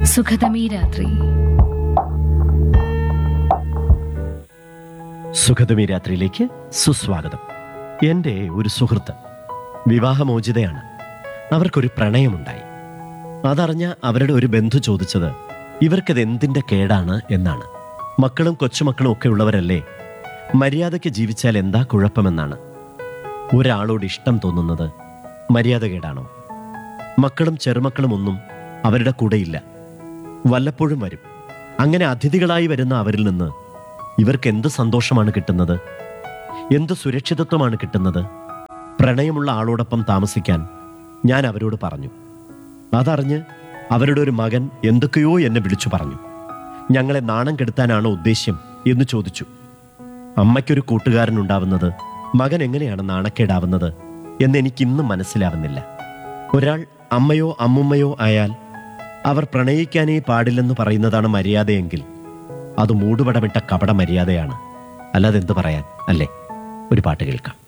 സുഖതമീ രാത്രി സുഖതമി രാത്രിയിലേക്ക് സുസ്വാഗതം എൻ്റെ ഒരു സുഹൃത്ത് വിവാഹമോചിതയാണ് അവർക്കൊരു പ്രണയമുണ്ടായി അതറിഞ്ഞ അവരുടെ ഒരു ബന്ധു ചോദിച്ചത് ഇവർക്കത് എന്തിൻ്റെ കേടാണ് എന്നാണ് മക്കളും കൊച്ചുമക്കളും ഒക്കെ ഉള്ളവരല്ലേ മര്യാദയ്ക്ക് ജീവിച്ചാൽ എന്താ കുഴപ്പമെന്നാണ് ഒരാളോട് ഇഷ്ടം തോന്നുന്നത് മര്യാദ കേടാണോ മക്കളും ചെറുമക്കളും ഒന്നും അവരുടെ കൂടെയില്ല വല്ലപ്പോഴും വരും അങ്ങനെ അതിഥികളായി വരുന്ന അവരിൽ നിന്ന് ഇവർക്ക് എന്ത് സന്തോഷമാണ് കിട്ടുന്നത് എന്ത് സുരക്ഷിതത്വമാണ് കിട്ടുന്നത് പ്രണയമുള്ള ആളോടൊപ്പം താമസിക്കാൻ ഞാൻ അവരോട് പറഞ്ഞു അതറിഞ്ഞ് അവരുടെ ഒരു മകൻ എന്തൊക്കെയോ എന്നെ വിളിച്ചു പറഞ്ഞു ഞങ്ങളെ നാണം കെടുത്താനാണോ ഉദ്ദേശ്യം എന്ന് ചോദിച്ചു അമ്മയ്ക്കൊരു കൂട്ടുകാരനുണ്ടാവുന്നത് മകൻ എങ്ങനെയാണ് നാണക്കേടാവുന്നത് എന്ന് എനിക്കിന്നും മനസ്സിലാവുന്നില്ല ഒരാൾ അമ്മയോ അമ്മുമ്മയോ ആയാൽ അവർ പ്രണയിക്കാനേ പാടില്ലെന്ന് പറയുന്നതാണ് മര്യാദയെങ്കിൽ അത് മൂടുപടമിട്ട കപട മര്യാദയാണ് അല്ലാതെ എന്ത് പറയാൻ അല്ലേ ഒരു പാട്ട് കേൾക്കാം